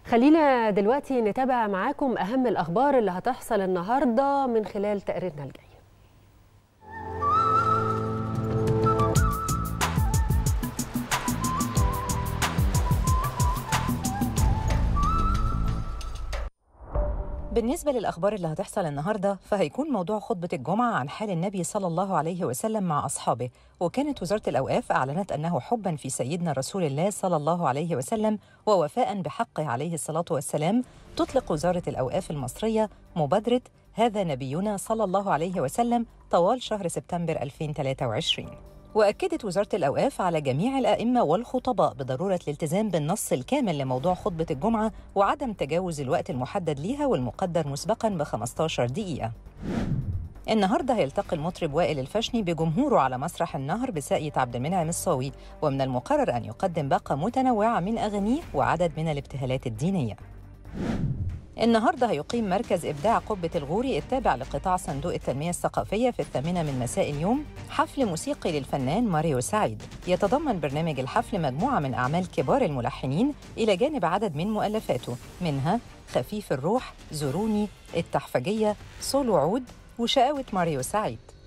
خلينا دلوقتي نتابع معاكم أهم الأخبار اللي هتحصل النهاردة من خلال تقريرنا الجاي بالنسبة للأخبار اللي هتحصل النهاردة فهيكون موضوع خطبة الجمعة عن حال النبي صلى الله عليه وسلم مع أصحابه وكانت وزارة الأوقاف أعلنت أنه حبا في سيدنا رسول الله صلى الله عليه وسلم ووفاء بحقه عليه الصلاة والسلام تطلق وزارة الأوقاف المصرية مبادرة هذا نبينا صلى الله عليه وسلم طوال شهر سبتمبر 2023 وأكدت وزارة الأوقاف على جميع الأئمة والخطباء بضرورة الالتزام بالنص الكامل لموضوع خطبة الجمعة وعدم تجاوز الوقت المحدد ليها والمقدر مسبقا ب 15 دقيقة. النهارده هيلتقي المطرب وائل الفشني بجمهوره على مسرح النهر بساقية عبد المنعم الصاوي ومن المقرر أن يقدم باقة متنوعة من أغانيه وعدد من الابتهالات الدينية. النهارده هيقيم مركز ابداع قبه الغوري التابع لقطاع صندوق التنميه الثقافيه في الثامنه من مساء اليوم حفل موسيقي للفنان ماريو سعيد يتضمن برنامج الحفل مجموعه من اعمال كبار الملحنين الى جانب عدد من مؤلفاته منها خفيف الروح زوروني التحفجيه صول وعود وشقاوه ماريو سعيد